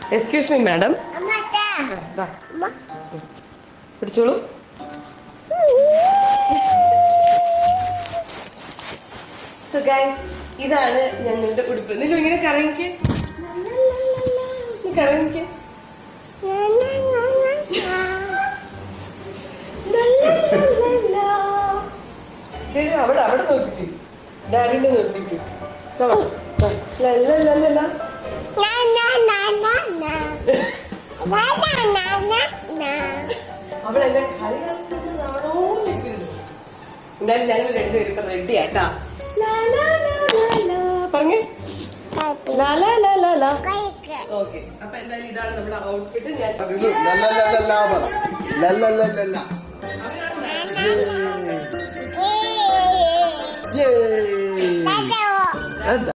Excuse me madam പിടിച്ചോളൂ so guys ഇതാണ് ഞങ്ങളുടെ ഉടുപ്പ് നിങ്ങൾ ഇങ്ങനെ കറങ്ങിക്ക് നീ കറങ്ങിക്ക് ശരി അവിടെ അവിടെ നോക്കിച്ചു ഡാഡിന്റെ നോക്കിച്ചു അവിടെ എന്നെ കളിയാക്കുന്നതാണോ നിൽക്കുന്നത് എന്തായാലും ഞങ്ങൾ രണ്ടുപേരും ഇപ്പൊ റെഡി ആട്ടാ പറഞ്ഞേ ലാ ലാ ലാ ലാ ലാ ഓക്കെ അപ്പൊ എന്തായാലും ഇതാണ് നമ്മുടെ ഔട്ട്ഫിറ്റ് ഞാൻ അതിന് ലല്ലല്ലല്ലാ പറ. ലല്ലല്ലല്ലല്ലാ. അവരാണ് യേ. എന്താ?